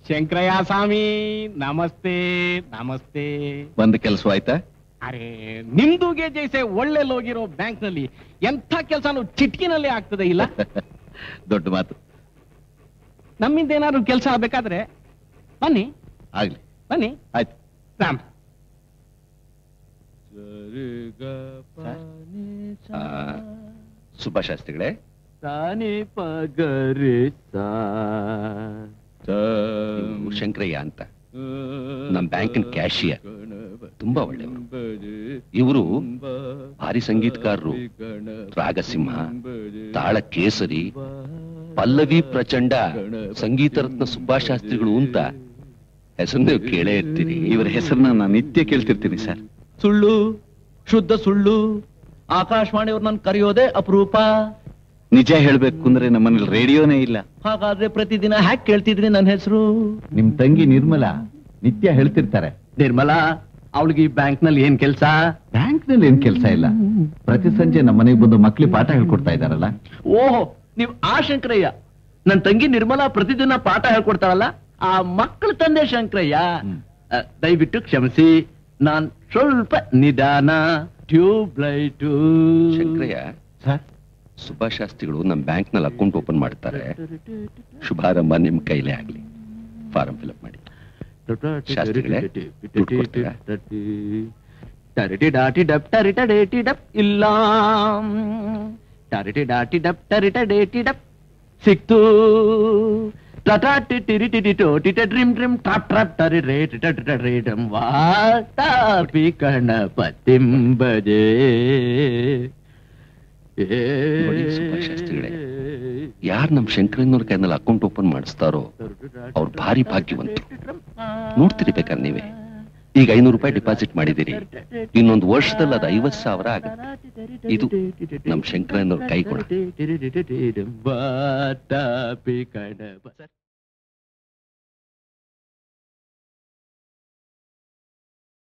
ಶಂಕರಯ್ಯ ಸ್ವಾಮಿ ನಮಸ್ತೆ ನಮಸ್ತೆ ಬಂದ ಕೆಲಸವಾಯ್ತಾ ಅರೆ ನಿಮ್ದುಗೆ ಜೈಸೆ ಒಳ್ಳೆ ಹೋಗಿರೋ ಬ್ಯಾಂಕ್ ನಲ್ಲಿ ಎಂಥ ಕೆಲಸನೂ ಚಿಟ್ಕಿನಲ್ಲಿ ಆಗ್ತದೆ ಇಲ್ಲ ದೊಡ್ಡ ಮಾತು ನಮ್ಮಿಂದ ಏನಾದ್ರು ಕೆಲಸ ಆಗ್ಬೇಕಾದ್ರೆ ಬನ್ನಿ ಆಗ್ಲಿ ಬನ್ನಿ ಆಯ್ತು ರಾಮ್ ಆ, ಸುಬ್ಬಾಶಾಸ್ತ್ರಿಗಳೇ ತಾನೇ ಪಗರೆ ಇವ್ರು ಶಂಕರಯ್ಯ ಅಂತ ನಮ್ ಬ್ಯಾಂಕಿನ ಕ್ಯಾಶಿಯರ್ ತುಂಬಾ ಒಳ್ಳೆಯವರು ಇವರು ಭಾರಿ ಸಂಗೀತಗಾರರು ರಾಗಸಿಂಹ ತಾಳ ಕೇಸರಿ ಪಲ್ಲವಿ ಪ್ರಚಂಡ ಸಂಗೀತ ರತ್ನ ಸುಬ್ಬಾಶಾಸ್ತ್ರಿಗಳು ಅಂತ ಹೆಸರು ನೀವು ಕೇಳೇ ಇರ್ತೀರಿ ಇವರ ಹೆಸರನ್ನ ನಾನು ನಿತ್ಯ ಕೇಳ್ತಿರ್ತೀನಿ ಸರ್ ಸುಳ್ಳು ಶುದ್ಧ ಸುಳ್ಳು ಆಕಾಶವಾಣಿಯವ್ರು ನಾನು ಕರೆಯೋದೇ ಅಪರೂಪ ನಿಜ ಹೇಳ್ಬೇಕು ಅಂದ್ರೆ ನಮ್ಮನೇಲಿ ರೇಡಿಯೋನೇ ಇಲ್ಲ ಹಾಗಾದ್ರೆ ಪ್ರತಿದಿನ ಹ್ಯಾಕ್ ಕೇಳ್ತಿದ್ರಿ ನನ್ನ ಹೆಸರು ನಿಮ್ ತಂಗಿ ನಿರ್ಮಲಾ ನಿತ್ಯ ಹೇಳ್ತಿರ್ತಾರೆ ನಿರ್ಮಲಾ ಅವಳಿಗೆ ಈ ಬ್ಯಾಂಕ್ ನಲ್ಲಿ ಏನ್ ಕೆಲ್ಸ ಬ್ಯಾಂಕ್ ನಲ್ಲಿ ಏನ್ ಕೆಲಸ ಇಲ್ಲ ಪ್ರತಿ ಸಂಜೆ ನಮ್ಮ ಮನೆಗೆ ಬಂದು ಮಕ್ಳಿಗೆ ಪಾಠ ಹೇಳ್ಕೊಡ್ತಾ ಇದಾರಲ್ಲ ಓಹೋ ನೀವ್ ಆ ಶಂಕರಯ್ಯ ನನ್ ತಂಗಿ ನಿರ್ಮಲಾ ಪ್ರತಿದಿನ ಪಾಠ ಹೇಳ್ಕೊಡ್ತಾಳಲ್ಲ ಆ ಮಕ್ಕಳ ತಂದೆ ಶಂಕರಯ್ಯ ಹ್ಮ್. ಅ, ದಯವಿಟ್ಟು ಕ್ಷಮಿಸಿ ನಾನ್ ಸ್ವಲ್ಪ ನಿಧಾನ ಟ್ಯೂಬ್ ಲೈಟು ಶಂಕರಯ್ಯ ಸರ್ ಸುಬ್ಬಾಶಾಸ್ತ್ರಿಗಳು ನಮ್ ಬ್ಯಾಂಕ್ ನಲ್ಲಿ ಅಕೌಂಟ್ ಓಪನ್ ಮಾಡ್ತಾರೆ ಶುಭಾರಂಭ ನಿಮ್ ಕೈಲೇ ಆಗ್ಲಿ ಫಾರಂ ಫಿಲ್ಅಪ್ ಮಾಡಿ ಶಾಸ್ತ್ರಿಗಳೇ, ದುಡ್ಡು ಕೊಡ್ತೀರಾ? ಟರಿಟಿ ಡಾಟಿ ಡಪ್ ಟರಿಟ ಡೇಟಿ ಡಪ್ ಇಲ್ಲ ಟರಿಟಿ ಡಾಟಿ ಡಪ್ ಟರಿಟ ಡೇಟಿ ಡಪ್ ಸಿಕ್ತು ಟಟಾಟಿ ಟಿರಿ ಟಿಟಿ ಟೋಟಿ ಡ್ರಿಮ್ ಡ್ರಿಮ್ ಟಾಪ್ ಟ್ರಾಪ್ ಟರಿ ರೇ ಟಿಟ ಟಿಟ ರೇಡಂ ವಾತಾಪಿ ಗಣಪತಿಂ ಭಜೆ ನೋಡಿ ಸುಬ್ಬಾಶಾಸ್ತ್ರಿಗಳೇ, ಯಾರ್ ನಮ್ ಶಂಕರಣ್ಣವ್ರ ಕೈನಲ್ಲಿ ಅಕೌಂಟ್ ಓಪನ್ ಮಾಡಿಸ್ತಾರೋ ಅವ್ರು ಭಾರಿ ಭಾಗ್ಯವಂತರು ನೋಡ್ತೀರಿ ಬೇಕಾದ್ರೆ ನೀವೇ ಈಗ ಐನೂರು ರೂಪಾಯಿ ಡಿಪಾಸಿಟ್ ಮಾಡಿದಿರಿ ಇನ್ನೊಂದು ವರ್ಷದಲ್ಲಿ ಅದು ಐವತ್ ಸಾವಿರ ಆಗುತ್ತೆ ಇದು ನಮ್ ಶಂಕರಣ್ಣವ್ರ ಕೈ ಗುಣ ವಾತಾಪಿ ಗಣಪ